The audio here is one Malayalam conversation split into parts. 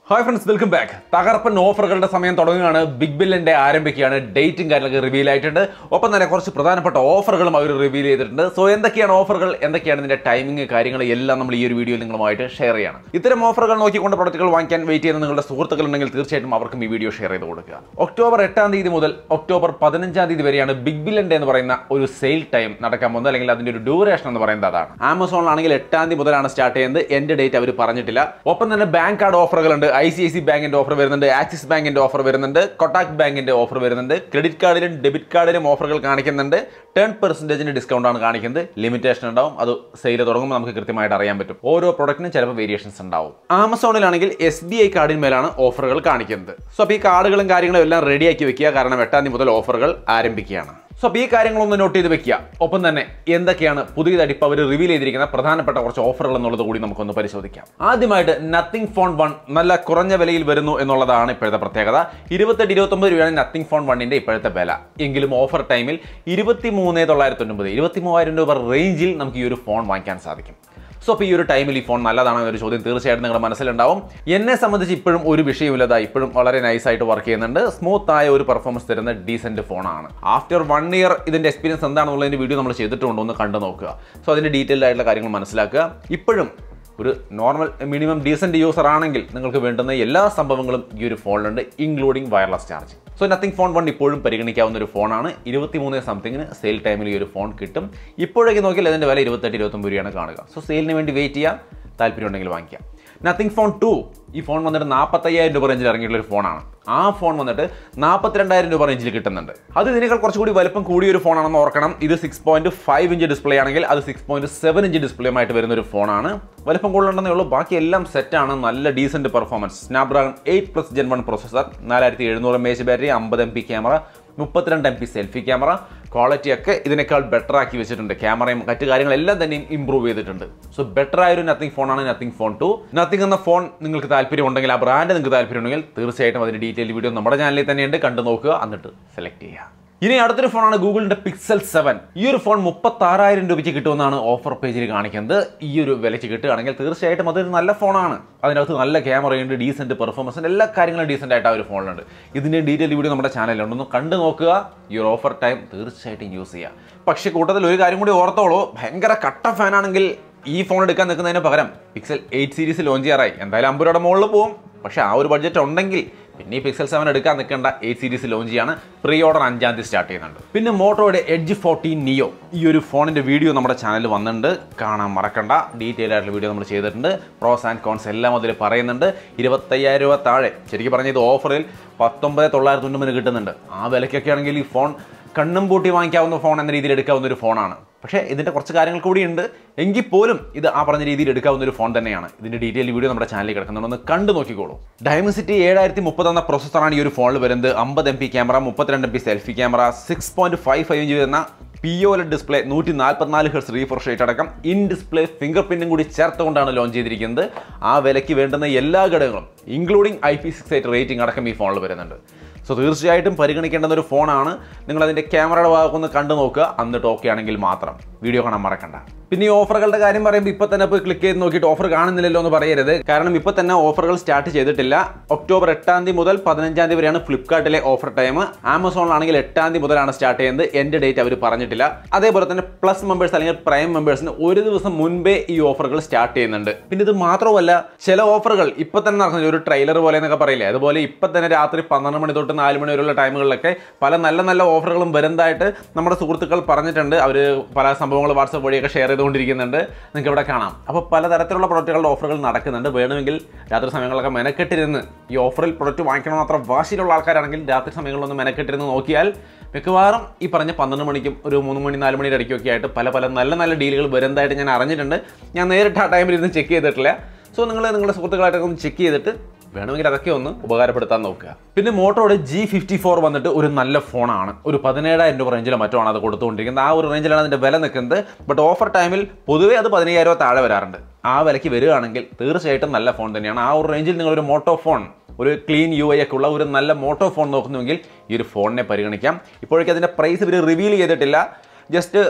ഹായ് ഫ്രണ്ട്സ് വെൽക്കം ബാക്ക് തകർപ്പൻ ഓഫറുകളുടെ സമയം തുടങ്ങുകയാണ് ബിഗ് ബില്ലിന്റെ ആരംഭിക്കുകയാണ് ഡേറ്റും കാര്യങ്ങളൊക്കെ റിവീൽ ആയിട്ടുണ്ട് ഒപ്പം തന്നെ കുറച്ച് പ്രധാനപ്പെട്ട ഓഫറുകളും അവർ റിവീൽ ചെയ്തിട്ടുണ്ട് സോ എന്തൊക്കെയാണ് ഓഫറുകൾ എന്തൊക്കെയാണ് ഇതിന്റെ ടൈമിംഗ് കാര്യങ്ങൾ എല്ലാം നമ്മൾ ഈ ഒരു വീഡിയോയിൽ നിങ്ങളുമായിട്ട് ഷെയർ ചെയ്യണം ഇത്തരം ഓഫറുകൾ നോക്കിക്കൊണ്ട് പ്രൊഡക്റ്റുകൾ വാങ്ങിക്കാൻ വെയിറ്റ് ചെയ്യുന്ന നിങ്ങളുടെ സുഹൃത്തുക്കൾ ഉണ്ടെങ്കിൽ തീർച്ചയായിട്ടും അവർക്കും ഈ വീഡിയോ ഷെയർ ചെയ്ത് കൊടുക്കുക ഒക്ടോബർ എട്ടാം തീയതി മുതൽ ഒക്ടോബർ പതിനഞ്ചാം തീയതി വരെയാണ് ബിഗ് ബില്ലിന്റെ എന്ന് പറയുന്ന ഒരു സെയിൽ ടൈം നടക്കാൻ പോകുന്നത് അല്ലെങ്കിൽ അതിന്റെ ഒരു ഡ്യൂറേഷൻ എന്ന് പറയുന്നത് അതാണ് ആമസോണിലാണെങ്കിൽ എട്ടാം തീയതി മുതലാണ് സ്റ്റാർട്ട് ചെയ്യുന്നത് എന്റെ ഡേറ്റ് അവർ പറഞ്ഞിട്ടില്ല ഒപ്പം തന്നെ ബാങ്ക് കാർഡ് ഓഫറുകളുണ്ട് ഐ സി ഐ സി ബാങ്കിന്റെ ഓഫർ വരുന്നുണ്ട് ആക്സിസ് ബാങ്കിന്റെ ഓഫർ വരുന്നുണ്ട് കൊട്ടാക് ബാങ്കിന്റെ ഓഫർ വരുന്നുണ്ട് ക്രെഡിറ്റ് കാർഡിലും ഡെബിറ്റ് കാർഡിലും ഓഫറുകൾ കാണിക്കുന്നുണ്ട് ടെൻ പെർസെന്റേജിന്റെ ഡിസ്കൗണ്ട് ആണ് കാണിക്കുന്നത് ലിമിറ്റേഷൻ ഉണ്ടാവും അത് സെയിൽ തുടങ്ങുമ്പോൾ നമുക്ക് കൃത്യമായിട്ട് അറിയാൻ പറ്റും ഓരോ പ്രൊഡക്റ്റിനും ചിലപ്പോൾ വേരിയേഷൻസ് ഉണ്ടാവും ആമസോണിലാണെങ്കിൽ എസ് ബി ഐ കാർഡിന്മേലാണ് ഓഫറുകൾ കാണിക്കുന്നത് സോ അപ്പോൾ ഈ കാർഡുകളും കാര്യങ്ങളും എല്ലാം റെഡിയാക്കി വെക്കുക കാരണം എട്ടാം തീയതി മുതൽ ഓഫറുകൾ ആരംഭിക്കുകയാണ് സോ അപ്പോൾ ഈ കാര്യങ്ങളൊന്ന് നോട്ട് ചെയ്ത് വെക്കുക ഒപ്പം തന്നെ എന്തൊക്കെയാണ് പുതിയതായിട്ട് ഇപ്പോൾ അവർ റിവീൽ ചെയ്തിരിക്കുന്ന പ്രധാനപ്പെട്ട കുറച്ച് ഓഫറുകൾ എന്നുള്ളത് കൂടി നമുക്കൊന്ന് പരിശോധിക്കാം ആദ്യമായിട്ട് നത്തിങ് ഫോൺ വൺ നല്ല കുറഞ്ഞ വിലയിൽ വരുന്നു എന്നുള്ളതാണ് ഇപ്പോഴത്തെ പ്രത്യേകത ഇരുപത്തെട്ട് ഇരുപത്തൊമ്പത് രൂപയാണ് നത്തിങ് ഫോൺ വണ്ണിന്റെ ഇപ്പോഴത്തെ വില എങ്കിലും ഓഫർ ടൈമിൽ ഇരുപത്തി മൂന്ന് തൊള്ളായിരത്തി ഒൻപത് ഇരുപത്തി മൂവായിരം രൂപ റേഞ്ചിൽ നമുക്ക് ഈ ഒരു ഫോൺ വാങ്ങിക്കാൻ സാധിക്കും സോ അപ്പോൾ ഈ ഒരു ടൈമിൽ ഈ ഫോൺ നല്ലതാണോ എന്നൊരു ചോദ്യം തീർച്ചയായിട്ടും നിങ്ങളുടെ മനസ്സിലുണ്ടാവും എന്നെ സംബന്ധിച്ച് ഇപ്പോഴും ഒരു വിഷയമില്ലതാ ഇപ്പോഴും വളരെ നൈസായിട്ട് വർക്ക് ചെയ്യുന്നുണ്ട് സ്മൂത്ത് ആയ ഒരു പെർഫോമൻസ് തരുന്ന ഡീസെന്റ് ഫോണാണ് ആഫ്റ്റർ വൺ ഇയർ ഇതിന്റെ എക്സ്പീരിയൻസ് എന്താണെന്നുള്ളതിന്റെ വീഡിയോ നമ്മൾ ചെയ്തിട്ടുണ്ടോ ഒന്ന് കണ്ടു നോക്കുക സോ അതിന്റെ ഡീറ്റെയിൽഡ് ആയിട്ടുള്ള കാര്യങ്ങൾ മനസ്സിലാക്കുക ഇപ്പോഴും ഒരു നോർമൽ മിനിമം ഡീസൻറ്റ് യൂസർ ആണെങ്കിൽ നിങ്ങൾക്ക് വേണ്ടുന്ന എല്ലാ സംഭവങ്ങളും ഈ ഒരു ഫോണിലുണ്ട് including wireless charge so nothing phone one ഇപ്പോഴും പരിഗണിക്കാവുന്ന ഒരു ഫോണാണ് ഇരുപത്തിമൂന്ന് സംതിങ്ങിന് സെയിൽ ടൈമിൽ ഈ ഒരു ഫോൺ കിട്ടും ഇപ്പോഴേക്ക് നോക്കിയാൽ അതിൻ്റെ വില ഇരുപത്തെട്ട് ഇരുപത്തൊമ്പത് രൂപയാണ് കാണുക സോ സെയിലിന് വേണ്ടി വെയിറ്റ് ചെയ്യാം താല്പര്യം ഉണ്ടെങ്കിൽ വാങ്ങിക്കാം നത്തിങ് ഫോൺ ടു ഈ ഫോൺ വന്നിട്ട് നാൽപ്പത്തയ്യായിരം രൂപ റേഞ്ചിൽ ഇറങ്ങിയിട്ടുള്ള ഒരു ഫോണാണ് ആ ഫോൺ വന്നിട്ട് നാൽപ്പത്തിരണ്ടായിരം രൂപ റേഞ്ചിൽ കിട്ടുന്നുണ്ട് അത് ഇതിനേക്കാൾ കുറച്ചുകൂടി വലുപ്പം കൂടിയ ഒരു ഫോണാണെന്ന് ഓർക്കണം ഇത് six point five inch display ആണെങ്കിൽ അത് സിക്സ് പോയിന്റ് സെവൻ ഇഞ്ച് ഡിസ്പ്ലേയുമായിട്ട് വരുന്ന ഒരു ഫോണാണ് വലുപ്പം കൂടുതലുണ്ടെന്നേ ഉള്ളൂ ബാക്കി എല്ലാം സെറ്റാണ് നല്ല decent performance Snapdragon eight plus gen one processor നാലായിരത്തി എഴുന്നൂറ് എം എച്ച് ബാറ്ററി അമ്പത് എം പി ക്യാമറ മുപ്പത്തിരണ്ട് M P selfie camera quality ഒക്കെ ഇതിനേക്കാൾ ബെറ്റർ ആക്കി വെച്ചിട്ടുണ്ട് ക്യാമറയും മറ്റു കാര്യങ്ങളെല്ലാം തന്നെയും ഇമ്പ്രൂവ് ചെയ്തിട്ടുണ്ട് സോ ബെറ്റർ ആയ ഒരു നത്തിങ് ഫോണാണ് നത്തിങ് ഫോൺ ടു നത്തിങ് എന്ന ഫോൺ നിങ്ങൾക്ക് താല്പര്യം ഉണ്ടെങ്കിൽ ആ ബ്രാൻഡ് നിങ്ങൾക്ക് താല്പര്യം ഉണ്ടെങ്കിൽ തീർച്ചയായിട്ടും അതിന്റെ ഡീറ്റെയിൽ വീഡിയോ നമ്മുടെ ചാനലിൽ തന്നെയുണ്ട് കണ്ടു നോക്കുക എന്നിട്ട് സെലക്ട് ചെയ്യുക ഇനി അടുത്തൊരു ഫോണാണ് ഗൂഗിളിന്റെ പിക്സൽ സെവൻ ഈ ഒരു ഫോൺ മുപ്പത്തി ആറായിരം രൂപയ്ക്ക് കിട്ടുമെന്നാണ് ഓഫർ പേജിൽ കാണിക്കുന്നത് ഈ ഒരു വിലയ്ക്ക് കിട്ടുകയാണെങ്കിൽ തീർച്ചയായിട്ടും അതൊരു നല്ല ഫോണാണ് അതിനകത്ത് നല്ല ക്യാമറയുണ്ട് ഡീസെന്റ് പെർഫോമൻസ് എല്ലാ കാര്യങ്ങളും ഡീസെന്റ് ആയിട്ട് ആ ഒരു ഫോണിലുണ്ട് ഇതിന്റെ ഡീറ്റെയിൽ വീഡിയോ നമ്മുടെ ചാനലിലുണ്ട് ഒന്ന് കണ്ടു നോക്കുക ഈ ഒരു ഓഫർ ടൈം തീർച്ചയായിട്ടും യൂസ് ചെയ്യുക പക്ഷേ കൂട്ടത്തിൽ ഒരു കാര്യം കൂടി ഓർത്തോളൂ ഭയങ്കര കട്ട ഫാനാണെങ്കിൽ ഈ ഫോൺ എടുക്കാൻ നിൽക്കുന്നതിന് പകരം പിക്സൽ എയ്റ്റ് സീരീസ് ലോഞ്ച് ചെയ്യാറായി എന്തായാലും അമ്പത് രൂപയുടെ മുകളിൽ പോകും പക്ഷേ ആ ഒരു ബഡ്ജറ്റ് ഉണ്ടെങ്കിൽ പിന്നെ ഈ പിക്സൽ സെവൻ എടുക്കാൻ നിൽക്കേണ്ട എയ്റ്റ് സീരീസ് ലോഞ്ച് ചെയ്യാണ് പ്രീ ഓർഡർ അഞ്ചാം തീയതി സ്റ്റാർട്ട് ചെയ്യുന്നുണ്ട് പിന്നെ മോട്ടോയുടെ എഡ്ജ് ഫോർട്ടീൻ നിയോ ഈ ഒരു ഫോണിന്റെ വീഡിയോ നമ്മുടെ ചാനലിൽ വന്നിട്ടുണ്ട് കാണാൻ മറക്കണ്ട ഡീറ്റെയിൽ ആയിട്ടുള്ള വീഡിയോ നമ്മൾ ചെയ്തിട്ടുണ്ട് പ്രോസ് ആൻഡ് കോൺസ് എല്ലാം അതിൽ പറയുന്നുണ്ട് ഇരുപത്തയ്യായിരം രൂപ താഴെ ശരിക്കും പറഞ്ഞ ഇത് ഓഫറിൽ പത്തൊമ്പത് തൊള്ളായിരത്തി തൊണ്ണൂറ് കിട്ടുന്നുണ്ട് ആ വിലയ്ക്കൊക്കെ ആണെങ്കിൽ ഈ ഫോൺ കണ്ണും പൂട്ടി വാങ്ങിക്കാവുന്ന ഫോൺ എന്ന രീതിയിൽ എടുക്കാവുന്ന ഒരു ഫോണാണ് പക്ഷേ ഇതിൻ്റെ കുറച്ച് കാര്യങ്ങൾ കൂടിയുണ്ട് എങ്കിൽ പോലും ഇത് ആ പറഞ്ഞ രീതിയിൽ എടുക്കാവുന്ന ഒരു ഫോൺ തന്നെയാണ് ഇതിൻ്റെ ഡീറ്റെയിൽ വീഡിയോ നമ്മുടെ ചാനലിൽ കിടക്കുന്നുണ്ട് ഒന്ന് കണ്ടു നോക്കിക്കോളൂ ഡയമസിറ്റി ഏഴായിരത്തി മുപ്പത് എന്ന പ്രോസസ്സറാണ് ഈ ഒരു ഫോണിൽ വരുന്നത് അമ്പത് എം പി ക്യാമറ മുപ്പത്തിരണ്ട് M P selfie camera six point five five inch വരുന്ന പി ഒ ഡിസ്പ്ലേ നൂറ്റി നാൽപ്പത്തിനാല് ഹെർസ് റീഫ്രഷ് റേറ്റ് അടക്കം ഇൻ ഡിസ്പ്ലേ ഫിംഗർ പ്രിന്റും കൂടി ചേർത്തുകൊണ്ടാണ് ലോഞ്ച് ചെയ്തിരിക്കുന്നത് ആ വിലയ്ക്ക് വേണ്ടുന്ന എല്ലാ ഘടകങ്ങളും including I P six eight rating അടക്കം ഈ ഫോണിൽ വരുന്നുണ്ട് സോ തീർച്ചയായിട്ടും പരിഗണിക്കേണ്ടുന്ന ഒരു ഫോണാണ് നിങ്ങൾ അതിൻ്റെ ക്യാമറയുടെ ഭാഗമൊന്ന് കണ്ടു നോക്കുക എന്നിട്ട് ഓക്കെ ആണെങ്കിൽ മാത്രം വീഡിയോ കാണാൻ മറക്കണ്ട പിന്നെ ഈ ഓഫറുകളുടെ കാര്യം പറയുമ്പോൾ ഇപ്പോൾ തന്നെ പോയി ക്ലിക്ക് ചെയ്ത് നോക്കിയിട്ട് ഓഫർ കാണുന്നില്ലല്ലോ എന്ന് പറയരുത് കാരണം ഇപ്പോൾ തന്നെ ഓഫറുകൾ സ്റ്റാർട്ട് ചെയ്തിട്ടില്ല ഒക്ടോബർ എട്ടാം തീയതി മുതൽ പതിനഞ്ചാം തീയതി വരെയാണ് ഫ്ലിപ്കാർട്ടിലെ ഓഫർ ടൈം ആമസോണിലാണെങ്കിൽ എട്ടാം തീയതി മുതലാണ് സ്റ്റാർട്ട് ചെയ്യുന്നത് എൻ്റെ ഡേറ്റ് അവർ പറഞ്ഞിട്ടില്ല അതേപോലെ തന്നെ പ്ലസ് മെമ്പേഴ്സ് അല്ലെങ്കിൽ പ്രൈം മെമ്പേഴ്സിന് ഒരു ദിവസം മുൻപേ ഈ ഓഫറുകൾ സ്റ്റാർട്ട് ചെയ്യുന്നുണ്ട് പിന്നെ ഇത് മാത്രമല്ല ചില ഓഫറുകൾ ഇപ്പോൾ തന്നെ നടക്കുന്നത് ഒരു ട്രെയിലർ പോലെ എന്നൊക്കെ പറയില്ലേ അതുപോലെ ഇപ്പം തന്നെ രാത്രി പന്ത്രണ്ട് മണി തൊട്ട് നാല് മണി വരെയുള്ള ടൈമുകളിലൊക്കെ പല നല്ല നല്ല ഓഫറുകളും വരുന്നതായിട്ട് നമ്മുടെ സുഹൃത്തുക്കൾ പറഞ്ഞിട്ടുണ്ട് അവർ പല സംഭവങ്ങൾ വാട്സപ്പ് വഴിയൊക്കെ ഷെയർ ചെയ്തുകൊണ്ടിരിക്കുന്നുണ്ട് നിങ്ങൾക്ക് ഇവിടെ കാണാം അപ്പോൾ പലതരത്തിലുള്ള പ്രൊഡക്റ്റുകളുടെ ഓഫറുകൾ നടക്കുന്നുണ്ട് വേണമെങ്കിൽ രാത്രി സമയങ്ങളൊക്കെ മെനക്കെട്ടിരുന്ന് ഈ ഓഫറിൽ പ്രൊഡക്റ്റ് വാങ്ങിക്കണം അത്ര വാശിയിലുള്ള ആൾക്കാരാണെങ്കിൽ രാത്രി സമയങ്ങളിലൊന്ന് മെനക്കെട്ടിരുന്ന് നോക്കിയാൽ മിക്കവാറും ഈ പറഞ്ഞ പന്ത്രണ്ട് മണിക്കും ഒരു മൂന്ന് മണി നാല് മണിയുടെ ഇടയ്ക്കൊക്കെ ആയിട്ട് പല പല നല്ല നല്ല ഡീലുകൾ വരുന്നതായിട്ട് ഞാൻ അറിഞ്ഞിട്ടുണ്ട് ഞാൻ നേരിട്ട് ആ ടൈമിൽ ഇരുന്ന് ചെക്ക് ചെയ്തിട്ടില്ല സോ നിങ്ങൾ നിങ്ങളുടെ സുഹൃത്തുക്കളായിട്ടൊക്കെ ഒന്ന് ചെക്ക് ചെയ്തിട്ട് വേണമെങ്കിൽ അതൊക്കെ ഒന്ന് ഉപകാരപ്പെടുത്താൻ നോക്കുക പിന്നെ മോട്ടോയുടെ ജി ഫിഫ്റ്റി ഫോർ വന്നിട്ട് ഒരു നല്ല ഫോണാണ് ഒരു പതിനേഴായിരം രൂപ റേഞ്ചിലോ മറ്റോ ആണ് അത് കൊടുത്തുകൊണ്ടിരിക്കുന്നത് ആ ഒരു റേഞ്ചിലാണ് അതിൻ്റെ വില നിൽക്കുന്നത് ബട്ട് ഓഫർ ടൈമിൽ പൊതുവേ അത് പതിനയ്യായിരം രൂപ താഴെ വരാറുണ്ട് ആ വിലയ്ക്ക് വരികയാണെങ്കിൽ തീർച്ചയായിട്ടും നല്ല ഫോൺ തന്നെയാണ് ആ ഒരു റേഞ്ചിൽ നിങ്ങളൊരു മോട്ടോ ഫോൺ ഒരു ക്ലീൻ യു ഐ ഒക്കെ ഉള്ള ഒരു നല്ല മോട്ടോ ഫോൺ നോക്കുന്നുവെങ്കിൽ ഈ ഒരു ഫോണിനെ പരിഗണിക്കാം ഇപ്പോഴേക്കും അതിൻ്റെ പ്രൈസ് ഇവർ റിവീൽ ചെയ്തിട്ടില്ല ജസ്റ്റ്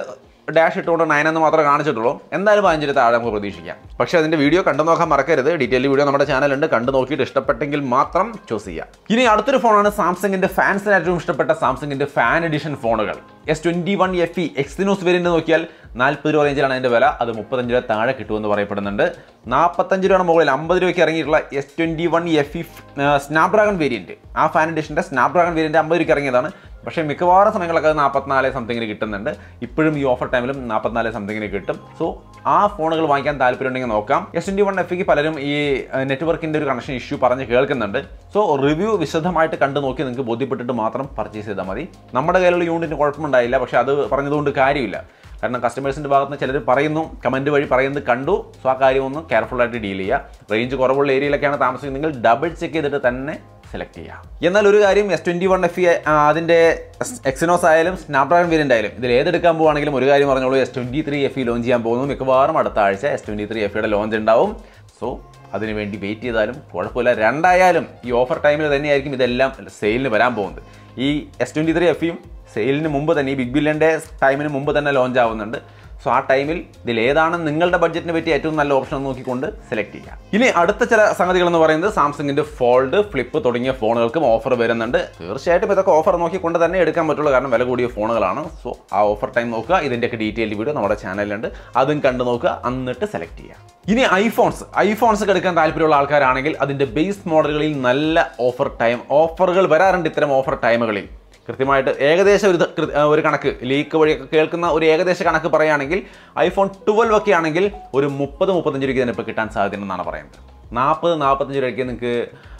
ഡാഷ് ഇട്ടുകൊണ്ട് നയൻ എന്ന് മാത്രമേ കാണിച്ചിട്ടുള്ളൂ എന്തായാലും പതിനഞ്ചിന് താഴെ നമുക്ക് പ്രതീക്ഷിക്കാം പക്ഷേ അതിൻ്റെ വീഡിയോ കണ്ടു നോക്കാൻ മറക്കരുത് ഡീറ്റെയിൽ വീഡിയോ നമ്മുടെ ചാനലുണ്ട് കണ്ടു നോക്കിയിട്ട് ഇഷ്ടപ്പെട്ടെങ്കിൽ മാത്രം ചൂസ് ചെയ്യാം ഇനി അടുത്തൊരു ഫോണാണ് സാംസങ്ങിൻ്റെ ഫാൻസിന് ഏറ്റവും ഇഷ്ടപ്പെട്ട സാംസങ്ങിൻ്റെ ഫാൻ എഡിഷൻ ഫോണുകൾ S twenty one F E Exynos variant നോക്കിയാൽ നാൽപ്പത് രൂപ റേഞ്ചിലാണ് അതിൻ്റെ വില അത് മുപ്പത്തഞ്ച് രൂപ താഴെ കിട്ടുമെന്ന് പറയപ്പെടുന്നുണ്ട് നാൽപ്പത്തഞ്ച് രൂപയുടെ മുകളിൽ അമ്പത് രൂപയ്ക്ക് ഇറങ്ങിയിട്ടുള്ള S twenty one F E Snapdragon variant ആ ഫാൻ എഡിഷൻ്റെ സ്നാപ്ഡ്രാഗൺ വേരിയൻറ്റ് അമ്പത് രൂപയ്ക്ക് ഇറങ്ങിയതാണ് പക്ഷേ മിക്കവാറും സമയങ്ങളൊക്കെ അത് നാൽപ്പത്തിനാല് സംതിങ്ങിന് കിട്ടുന്നുണ്ട് ഇപ്പോഴും ഈ ഓഫർ ടൈമിലും നാൽപ്പത്തിനാല് സംതിങ്ങിന് കിട്ടും സോ ആ ഫോണുകൾ വാങ്ങിക്കാൻ താല്പര്യമുണ്ടെങ്കിൽ നോക്കാം എസ് ട്വൻറ്റി വൺ എഫ് പലരും ഈ നെറ്റ്വർക്കിൻ്റെ ഒരു കണക്ഷൻ ഇഷ്യൂ പറഞ്ഞ് കേൾക്കുന്നുണ്ട് സോ റിവ്യൂ വിശദമായിട്ട് കണ്ടു നോക്കി നിങ്ങൾക്ക് ബോധ്യപ്പെട്ടിട്ട് മാത്രം പർച്ചേസ് ചെയ്താൽ മതി നമ്മുടെ കയ്യിലുള്ള യൂണിറ്റിന് കുഴപ്പമുണ്ടായില്ല പക്ഷേ അത് പറഞ്ഞതുകൊണ്ട് കാര്യമില്ല കാരണം കസ്റ്റമേഴ്സിൻ്റെ ഭാഗത്ത് നിന്ന് ചിലർ പറയുന്നു കമൻറ്റ് വഴി പറയുന്നത് കണ്ടു സോ ആ കാര്യം ഒന്ന് കെയർഫുൾ ആയിട്ട് ഡീൽ ചെയ്യുക റേഞ്ച് കുറവുള്ള ഏരിയയിലൊക്കെയാണ് താമസിക്കുന്നത് നിങ്ങൾ ഡബിൾ ചെക്ക് ചെയ്തിട്ട് തന്നെ സെലക്ട് ചെയ്യാം എന്നാൽ ഒരു കാര്യം എസ് ട്വൻറ്റി വൺ എഫ് അതിൻ്റെ എക്സിനോസ് ആയാലും സ്നാപ്ഡ്രാഗൺ വേരിയൻ്റ് ആയാലും ഇതിൽ ഏതെടുക്കാൻ പോകുവാണെങ്കിലും ഒരു കാര്യം പറഞ്ഞോളൂ S twenty three F launch ചെയ്യാൻ പോകുന്നു മിക്കവാറും അടുത്ത ആഴ്ച S twenty three F launch ഉണ്ടാവും സോ അതിനു വേണ്ടി വെയിറ്റ് ചെയ്താലും കുഴപ്പമില്ല രണ്ടായാലും ഈ ഓഫർ ടൈമിൽ തന്നെയായിരിക്കും ഇതെല്ലാം സെയിലിന് വരാൻ പോകുന്നത് ഈ എസ് ട്വൻറ്റി ത്രീ എഫിയും സെയിലിന് മുമ്പ് തന്നെ ഈ ബിഗ് ബില്ലിൻ്റെ ടൈമിന് മുമ്പ് തന്നെ ലോഞ്ച് ആവുന്നുണ്ട് സോ ആ ടൈമിൽ ഇതിൽ ഏതാണ് നിങ്ങളുടെ ബഡ്ജറ്റിന് പറ്റിയ ഏറ്റവും നല്ല ഓപ്ഷൻ എന്ന് നോക്കിക്കൊണ്ട് സെലക്ട് ചെയ്യാം ഇനി അടുത്ത ചില സംഗതികൾ എന്ന് പറയുന്നത് സാംസങ്ങിന്റെ ഫോൾഡ് ഫ്ലിപ്പ് തുടങ്ങിയ ഫോണുകൾക്കും ഓഫർ വരുന്നുണ്ട് തീർച്ചയായിട്ടും ഇതൊക്കെ ഓഫർ നോക്കിക്കൊണ്ട് തന്നെ എടുക്കാൻ പറ്റുള്ളൂ കാരണം വില കൂടിയ ഫോണുകളാണ് സോ ആ ഓഫർ ടൈം നോക്കുക ഇതിൻ്റെയൊക്കെ ഡീറ്റെയിൽ വീഡിയോ നമ്മുടെ ചാനലിലുണ്ട് അതും കണ്ടു നോക്കുക എന്നിട്ട് സെലക്ട് ചെയ്യാം ഇനി ഐഫോൺസ് ഐഫോൺസ് ഒക്കെ എടുക്കാൻ താല്പര്യമുള്ള ആൾക്കാരാണെങ്കിൽ അതിൻ്റെ ബേസ് മോഡലുകളിൽ നല്ല ഓഫർ ടൈം ഓഫറുകൾ വരാറുണ്ട് ഇത്തരം ഓഫർ ടൈമുകളിൽ കൃത്യമായിട്ട് ഏകദേശം ഒരു ത- കൃ- ഒരു കണക്ക് ലീക്ക് വഴിയൊക്കെ കേൾക്കുന്ന ഒരു ഏകദേശ കണക്ക് പറയുകയാണെങ്കിൽ ഐഫോൺ ട്വൽവ് ഒക്കെ ആണെങ്കിൽ ഒരു മുപ്പത് മുപ്പത്തഞ്ച് രൂപയ്ക്ക് തന്നെ ഇപ്പോൾ കിട്ടാൻ സാധ്യതയുണ്ടെന്നാണ് പറയുന്നത് നാൽപ്പത് നാൽപ്പത്തഞ്ച് രൂപയ്ക്ക് നിങ്ങൾക്ക്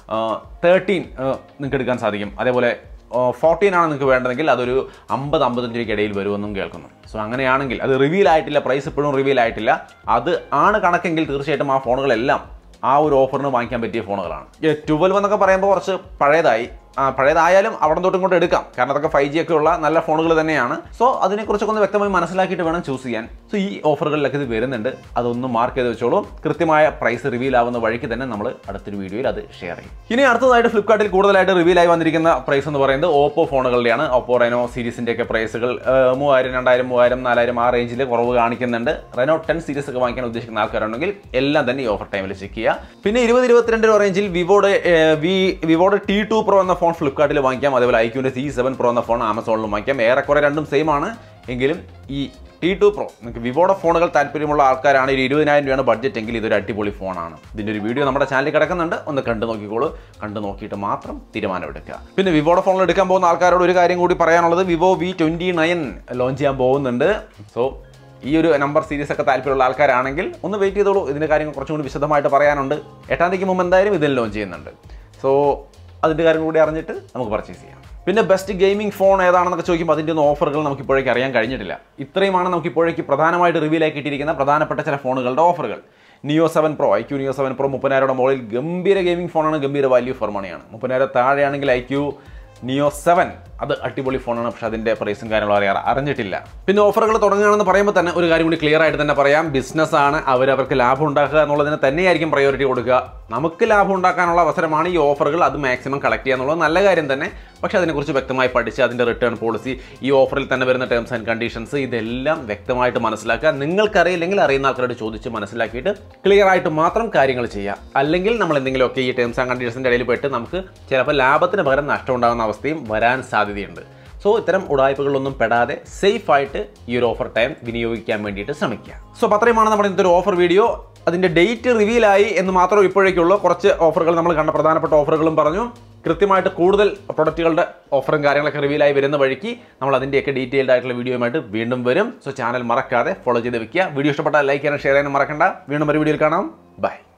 തേർട്ടീൻ നിങ്ങൾക്ക് എടുക്കാൻ സാധിക്കും അതേപോലെ ഫോർട്ടീൻ ആണ് നിങ്ങൾക്ക് വേണ്ടതെങ്കിൽ അതൊരു അമ്പത് അമ്പത്തഞ്ച് രൂപയ്ക്ക് ഇടയിൽ വരുമെന്നും കേൾക്കുന്നു സോ അങ്ങനെയാണെങ്കിൽ അത് റിവീൽ ആയിട്ടില്ല പ്രൈസ് ഇപ്പോഴും റിവീൽ ആയിട്ടില്ല അത് ആണ് കണക്കെങ്കിൽ തീർച്ചയായിട്ടും ആ ഫോണുകളെല്ലാം ആ ഒരു ഓഫറിന് വാങ്ങിക്കാൻ പറ്റിയ ഫോണുകളാണ് ട്വൽവ് എന്നൊക്കെ പറയുമ്പോൾ കുറച്ച് പഴയതായി ആ, പഴയതായാലും അവിടെ തൊട്ടും ഇങ്ങോട്ട് എടുക്കാം കാരണം അതൊക്കെ ഫൈവ് ജി ഒക്കെ ഉള്ള നല്ല ഫോണുകൾ തന്നെയാണ് സോ അതിനെക്കുറിച്ചൊക്കെ ഒന്ന് വ്യക്തമായി മനസ്സിലാക്കിയിട്ട് വേണം ചൂസ് ചെയ്യാൻ സോ ഈ ഓഫറുകളിലൊക്കെ ഇത് വരുന്നുണ്ട് അതൊന്ന് മാർക്ക് ചെയ്ത് വെച്ചോളൂ കൃത്യമായ പ്രൈസ് റിവീൽ ആവുന്ന വഴിക്ക് തന്നെ നമ്മൾ അടുത്തൊരു വീഡിയോയിൽ അത് ഷെയർ ചെയ്യും ഇനി അടുത്തതായിട്ട് ഫ്ലിപ്കാർട്ടിൽ കൂടുതലായിട്ട് റിവീൽ ആയി വന്നിരിക്കുന്ന പ്രൈസ് എന്ന് പറയുന്നത് ഓപ്പോ ഫോണുകളുടെയാണ് ഓപ്പോ റെനോ സീരീസിന്റെ ഒക്കെ പ്രൈസുകൾ മൂവായിരം രണ്ടായിരം മൂവായിരം നാലായിരം ആ റേഞ്ചിൽ കുറവ് കാണിക്കുന്നുണ്ട് റെനോ ടെൻ സീരീസ് ഒക്കെ വാങ്ങിക്കാൻ ഉദ്ദേശിക്കുന്ന ആൾക്കാരുണ്ടെങ്കിൽ എല്ലാം തന്നെ ഈ ഓഫർ ടൈമിൽ ചെക്ക് ചെയ്യുക പിന്നെ ഇരുപത് ഇരുപത്തിരണ്ട് രൂപ റേഞ്ചിൽ വിവോയുടെ ഏർ, വി വിവോയുടെ ടി ടു പ്രോ എന്ന ഫോൺ ഫ്ലിപ്കാർട്ടിൽ വാങ്ങിക്കാം അതേപോലെ ഐക്യൂൻ്റെ സി സെവൻ പ്രോ എന്ന ഫോൺ ആമസോണിലും വാങ്ങിക്കാം ഏറെക്കുറെ രണ്ടും സെയിം ആണ് എങ്കിലും ഈ ടി ടു പ്രോ നിങ്ങൾക്ക് വിവോയുടെ ഫോണുകൾ താല്പര്യമുള്ള ആൾക്കാരാണ് ഒരു ഇരുപതിനായിരം രൂപയാണ് ബഡ്ജറ്റ് എങ്കിൽ ഇതൊരു അടിപൊളി ഫോണാണ് ഇതിൻ്റെ ഒരു വീഡിയോ നമ്മുടെ ചാനലിൽ കിടക്കുന്നുണ്ട് ഒന്ന് കണ്ടു നോക്കിക്കോളൂ കണ്ടു നോക്കിയിട്ട് മാത്രം തീരുമാനമെടുക്കുക പിന്നെ വിവോയുടെ ഫോണിൽ എടുക്കാൻ പോകുന്ന ആൾക്കാരോട് ഒരു കാര്യം കൂടി പറയാനുള്ളത് Vivo V twenty nine launch ചെയ്യാൻ പോകുന്നുണ്ട് സോ ഈ ഒരു നമ്പർ സീരീസ് ഒക്കെ താല്പര്യമുള്ള ആൾക്കാരാണെങ്കിൽ ഒന്ന് വെയിറ്റ് ചെയ്തോളൂ ഇതിൻ്റെ കാര്യങ്ങൾ കുറച്ചും കൂടി വിശദമായിട്ട് പറയാനുണ്ട് എട്ടാം തീയതിക്ക് മുമ്പ് എന്തായാലും ഇതിൽ ലോഞ്ച് ചെയ്യുന്നുണ്ട് സോ അതിൻ്റെ കാര്യം കൂടി അറിഞ്ഞിട്ട് നമുക്ക് പർച്ചേസ് ചെയ്യാം പിന്നെ ബെസ്റ്റ് ഗെയിമിംഗ് ഫോൺ ഏതാണെന്നൊക്കെ ചോദിക്കുമ്പോൾ അതിൻ്റെ ഒന്നും ഓഫറുകൾ നമുക്ക് ഇപ്പോഴേക്ക് അറിയാൻ കഴിഞ്ഞിട്ടില്ല ഇത്രയുമാണ് നമുക്ക് ഇപ്പോഴേക്ക് പ്രധാനമായിട്ട് റിവീൽ ആയി കിട്ടിയിരിക്കുന്ന പ്രധാനപ്പെട്ട ചില ഫോണുകളുടെ ഓഫറുകൾ Neo seven pro I Q Neo seven pro മുപ്പതിനായിരം മുകളിൽ ഗംഭീര ഗെയിമിംഗ് ഫോണാണ് ഗംഭീര വാല്യൂ ഫോർ മണിയാണ് മുപ്പതിനായിരം താഴെയാണെങ്കിൽ ഐ ക്യു നിയോ സെവൻ അത് അടിപൊളി ഫോണാണ് പക്ഷെ അതിൻ്റെ പ്രൈസും കാര്യങ്ങളും അറിയാൻ അറിഞ്ഞിട്ടില്ല പിന്നെ ഓഫറുകൾ തുടങ്ങുകയാണെന്ന് പറയുമ്പോൾ തന്നെ ഒരു കാര്യം കൂടി ക്ലിയർ ആയിട്ട് തന്നെ പറയാം ബിസിനസ് ആണ് അവരവർക്ക് ലാഭം ഉണ്ടാക്കുക എന്നുള്ളതിന് തന്നെയായിരിക്കും പ്രയോറിറ്റി കൊടുക്കുക നമുക്ക് ലാഭം ഉണ്ടാക്കാനുള്ള അവസരമാണ് ഈ ഓഫറുകൾ അത് മാക്സിമം കളക്ട് ചെയ്യുക എന്നുള്ളത് നല്ല കാര്യം തന്നെ പക്ഷെ അതിനെക്കുറിച്ച് വ്യക്തമായി പഠിച്ച് അതിൻ്റെ റിട്ടേൺ പോളിസി ഈ ഓഫറിൽ തന്നെ വരുന്ന ടേംസ് ആൻഡ് കണ്ടീഷൻസ് ഇതെല്ലാം വ്യക്തമായിട്ട് മനസ്സിലാക്കുക നിങ്ങൾക്കറിയില്ലെങ്കിൽ അറിയുന്ന ആൾക്കാരോട് ചോദിച്ച് മനസ്സിലാക്കിയിട്ട് ക്ലിയർ ആയിട്ട് മാത്രം കാര്യങ്ങൾ ചെയ്യുക അല്ലെങ്കിൽ നമ്മൾ എന്തെങ്കിലുമൊക്കെ ഈ ടേംസ് ആൻഡ് കണ്ടീഷൻസിൻ്റെ ഇടയിൽ പെട്ട് നമുക്ക് ചിലപ്പോൾ ലാഭത്തിന് പകരം നഷ്ടം ഉണ്ടാകുന്ന അവസ്ഥയും വരാൻ സാധ്യതയുണ്ട് സോ ഇത്തരം ഉടായ്പകളിലൊന്നും പെടാതെ സേഫ് ആയിട്ട് ഈ ഒരു ഓഫർ ടൈം വിനിയോഗിക്കാൻ വേണ്ടിയിട്ട് ശ്രമിക്കുക സോ അപ്പോൾ അത്രയുമാണ് നമ്മുടെ ഇന്നത്തെ ഒരു ഓഫർ വീഡിയോ അതിൻ്റെ ഡേറ്റ് റിവീലായി എന്ന് മാത്രം ഇപ്പോഴേക്കുള്ളൂ കുറച്ച് ഓഫറുകൾ നമ്മൾ കണ്ട പ്രധാനപ്പെട്ട ഓഫറുകളും പറഞ്ഞു കൃത്യമായിട്ട് കൂടുതൽ പ്രൊഡക്റ്റുകളുടെ ഓഫറും കാര്യങ്ങളൊക്കെ റിവീലായി വരുന്ന വഴിക്ക് നമ്മൾ അതിൻ്റെയൊക്കെ ഡീറ്റെയിൽഡ് ആയിട്ടുള്ള വീഡിയോയുമായിട്ട് വീണ്ടും വരും സോ ചാനൽ മറക്കാതെ ഫോളോ ചെയ്ത് വെക്കുക വീഡിയോ ഇഷ്ടപ്പെട്ടാൽ ലൈക്ക് ചെയ്യാനും ഷെയർ ചെയ്യാനും മറക്കണ്ട വീണ്ടും ഒരു വീഡിയോയിൽ കാണാം ബൈ